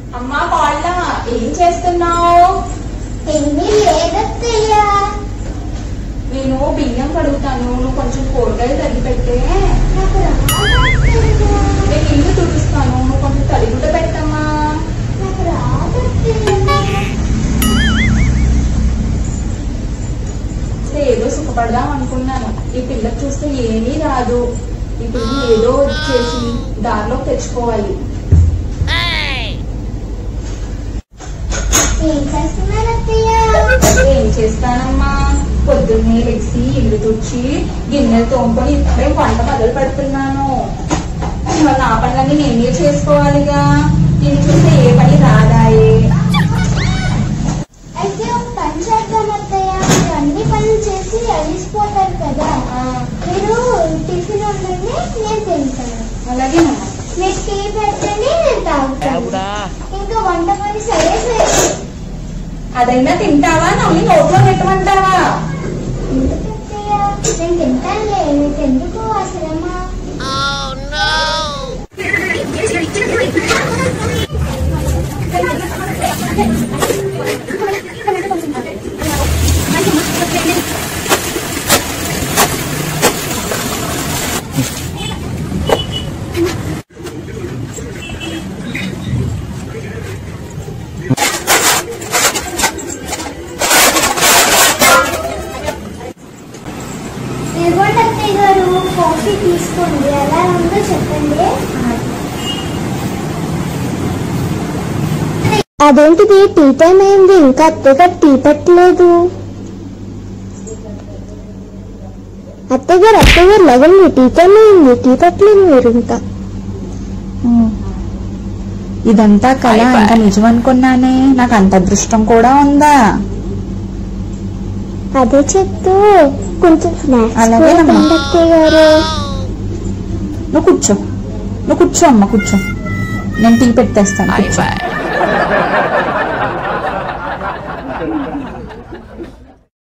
అమ్మా వాళ్ళ ఏం చేస్తున్నావు ఏమీ లేదత్తయ్య నేను బియ్యం కడుగుతాను నువ్వు కొంచెం కూరగాయలు తగ్గి పెట్టే నాకు రాదత్తయ్య నేను ఇల్లు తుడుస్తాను నువ్వు కొంచెం తడిగుడ్డ పెట్టమ్మా నాకు రాదత్తయ్య అసలు ఏదో సుఖపడదాం అనుకున్నాను ఈ పిల్లకి చూస్తే ఏమీ రాదు ఈ పిల్ల ఏదో వచ్చేసి దారిలోకి తెచ్చుకోవాలి ఏం చేస్తున్నారు అత్తయ్య ఏం చేస్తానమ్మా పొద్దున్నే లెగిసి ఇల్లు తుడిచి గిన్నెలు తోముకొని ఇప్పుడే వంట మొదలు పెడుతున్నాను మరి నా పనులన్నీ నేనే చేసుకోవాలిగా నేను చూస్తే ఏ పని రాదాయే అయితే ఒక పని చేద్దాం అత్తయ్య మీరు అన్ని పనులు చేసి అలిసిపోతారు కదా మీరు టిఫిన్ ఉండండి నేను తింటాను అలాగేనమ్మా మీరు టీ పెట్టండి నేను తాగుతాను ఇంకా వంట పని సరే సరే అదైనా తింటావా నవ్వి నోట్లో పెట్టమంటావా ఎందుకు అత్తయ్య నేను తింటానులే మీకు ఎందుకు ఆ శ్రమ ఇదిగోండి అత్తయ్య గారు కాఫీ తీసుకోండి ఎలా ఉందో చెప్పండి అదేంటిది టీ టైం అయింది ఇంకా అత్తయ్య గారు టీ పెట్టలేదు అత్తయ్య గారు అత్తయ్య గారు లెగండి టీ టైం అయింది టీ పెట్టలేదు మీరు ఇంకా ఇదంతా కళ ఇంకా నిజం అనుకున్నానే నాకు అంత అదృష్టం కూడా ఉందా అదే చెప్తూ కొంచెం స్నాక్స్ అలాగేనమ్మా. కూడా తినండి అత్తయ్య గారు నువ్వు కూర్చో నువ్వు కూర్చో అమ్మ కూర్చో నేను టీ పెట్టేస్తాను కూర్చో